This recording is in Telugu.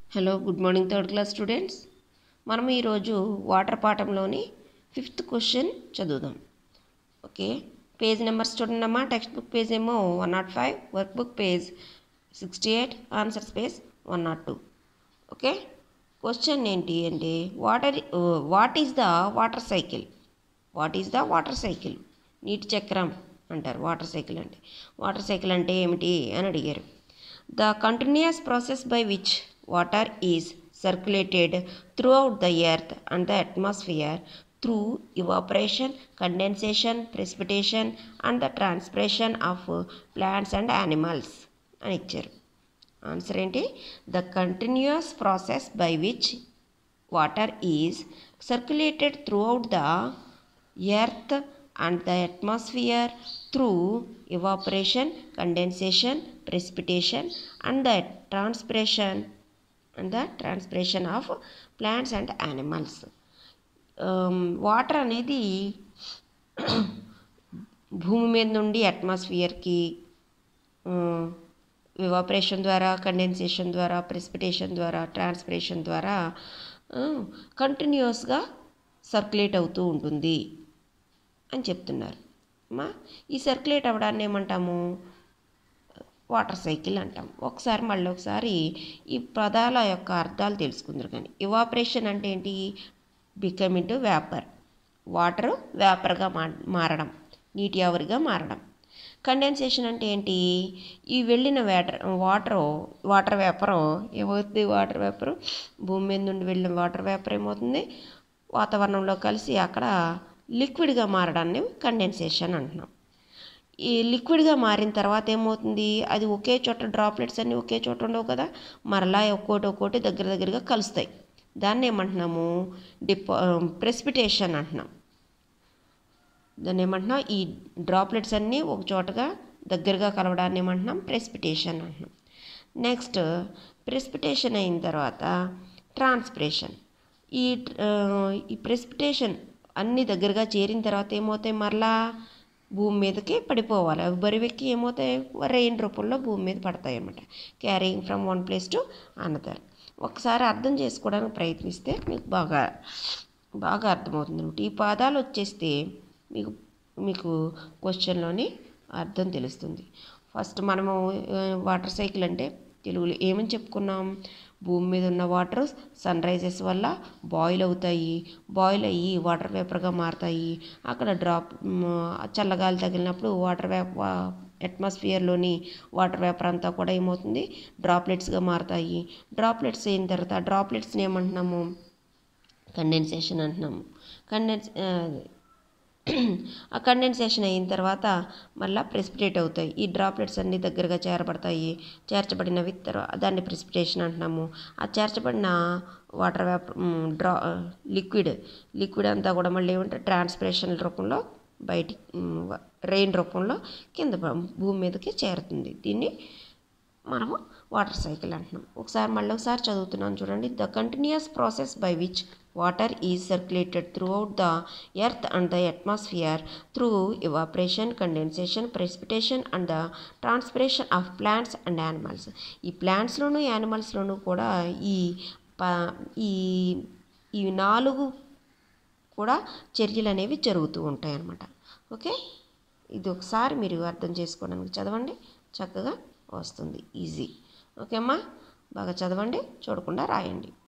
Hello good morning third class students మనం ఈరోజు వాటర్ పాఠంలోని ఫిఫ్త్ క్వశ్చన్ చదువుదాం ఓకే పేజ్ నెంబర్స్ చూడండి అమ్మా టెక్స్ట్ బుక్ పేజ్ ఏమో one nought five work book page sixty eight answers page one nought two okay question ఏంటి అంటే water what is the water cycle what is the water cycle నీటి చక్రం అంటారు వాటర్ సైకిల్ అంటే వాటర్ సైకిల్ అంటే ఏమిటి అని అడిగారు the continuous process by which water is circulated throughout the earth and the atmosphere through evaporation condensation precipitation and the transpiration of plants and animals అని ఇచ్చారు ఆన్సర్ ఏంటి the continuous process by which water is circulated throughout the earth and the atmosphere through evaporation, condensation, precipitation and the transpiration and the transpiration of plants and animals. Water అనేది భూమి మీద నుండి అట్మాస్ఫియర్కి ఎవాపరేషన్ ద్వారా కండెన్సేషన్ ద్వారా ప్రెసిపిటేషన్ ద్వారా ట్రాన్స్పిరేషన్ ద్వారా కంటిన్యూస్గా సర్క్యులేట్ అవుతూ ఉంటుంది అని చెప్తున్నారు అమ్మా ఈ సర్క్యులేట్ అవ్వడాన్ని ఏమంటాము వాటర్ సైకిల్ అంటాం ఒకసారి మళ్ళీ ఒకసారి ఈ పదాల యొక్క అర్థాలు తెలుసుకుందరు కానీ ఇవాపరేషన్ అంటే ఏంటి బికమ్ ఇంటూ వేపర్ వాటరు వేపర్గా మా మారడం నీటి ఆవిరిగా మారడం కండెన్సేషన్ అంటే ఏంటి ఈ వెళ్ళిన వాటర్ వాటరు వాటర్ వేపరు ఏమవుతుంది వాటర్ వేపరు భూమి మీద నుండి వెళ్ళిన వాటర్ వేపర్ ఏమవుతుంది వాతావరణంలో కలిసి అక్కడ లిక్విడ్గా మారడాన్ని కండెన్సేషన్ అంటున్నాం ఈ లిక్విడ్గా మారిన తర్వాత ఏమవుతుంది అది ఒకే చోట డ్రాప్లెట్స్ అన్నీ ఒకే చోట ఉండవు కదా మరలా ఒక్కోటి ఒక్కోటి దగ్గర దగ్గరగా కలుస్తాయి దాన్ని ఏమంటున్నాము డిపో ప్రెసిపిటేషన్ అంటున్నాం దాన్ని ఏమంటున్నాం ఈ డ్రాప్లెట్స్ అన్నీ ఒక చోటగా దగ్గరగా కలవడాన్ని ఏమంటున్నాం ప్రెసిపిటేషన్ అంటున్నాం నెక్స్ట్ ప్రెసిపిటేషన్ అయిన తర్వాత ట్రాన్స్పిరేషన్ ఈ ఈ ప్రెసిపిటేషన్ అన్నీ దగ్గరగా చేరిన తర్వాత ఏమవుతాయి మరలా భూమి మీదకి పడిపోవాలి అవి బరివెక్కి ఏమవుతాయి రెయిన్ రూపంలో భూమి మీద పడతాయి అన్నమాట carrying from one place to another ఒకసారి అర్థం చేసుకోవడానికి ప్రయత్నిస్తే మీకు బాగా బాగా అర్థమవుతుంది అనమాట ఈ పదాలు వచ్చేస్తే మీకు మీకు క్వశ్చన్లోని అర్థం తెలుస్తుంది ఫస్ట్ మనము వాటర్ సైకిల్ అంటే తెలుగులో ఏమని చెప్పుకున్నాం భూమి మీద ఉన్న వాటర్ సన్ రైజెస్ వల్ల బాయిల్ అవుతాయి బాయిల్ అయ్యి వాటర్ వేపర్గా మారుతాయి అక్కడ డ్రాప్ చల్లగాలి తగిలినప్పుడు వాటర్ వేప అట్మాస్ఫియర్లోని వాటర్ వేపర్ అంతా కూడా ఏమవుతుంది డ్రాప్లెట్స్గా మారుతాయి డ్రాప్లెట్స్ అయిన తర్వాత ఆ డ్రాప్లెట్స్ని ఏమంటున్నాము కండెన్సేషన్ అంటున్నాము కండెన్స్ ఆ కండెన్సేషన్ అయిన తర్వాత మళ్ళీ ప్రెసిపిటేట్ అవుతాయి ఈ డ్రాప్లెట్స్ అన్నీ దగ్గరగా చేరబడతాయి చేర్చబడినవి తర్వాత దాన్ని ప్రెసిపిటేషన్ అంటున్నాము ఆ చేర్చబడిన వాటర్ వేపర్ డ్రా లిక్విడ్ లిక్విడ్ అంతా కూడా మళ్ళీ ఏమంటే ట్రాన్స్పిరేషన్ రూపంలో బయటి రెయిన్ రూపంలో కింద భూమి మీదకి చేరుతుంది దీన్ని మనము వాటర్ సైకిల్ అంటున్నాం ఒకసారి మళ్ళీ ఒకసారి చదువుతున్నాను చూడండి the continuous process by which water is circulated throughout the earth and the atmosphere through evaporation condensation precipitation and the transpiration of plants and animals ఈ ప్లాంట్స్లోను యానిమల్స్లోనూ కూడా ఈ ప ఈ ఈ నాలుగు కూడా చర్యలు అనేవి జరుగుతూ ఉంటాయి అన్నమాట ఓకే ఇది ఒకసారి మీరు అర్థం చేసుకోవడానికి చదవండి చక్కగా వస్తుంది ఈజీ ఓకే అమ్మా బాగా చదవండి చూడకుండా రాయండి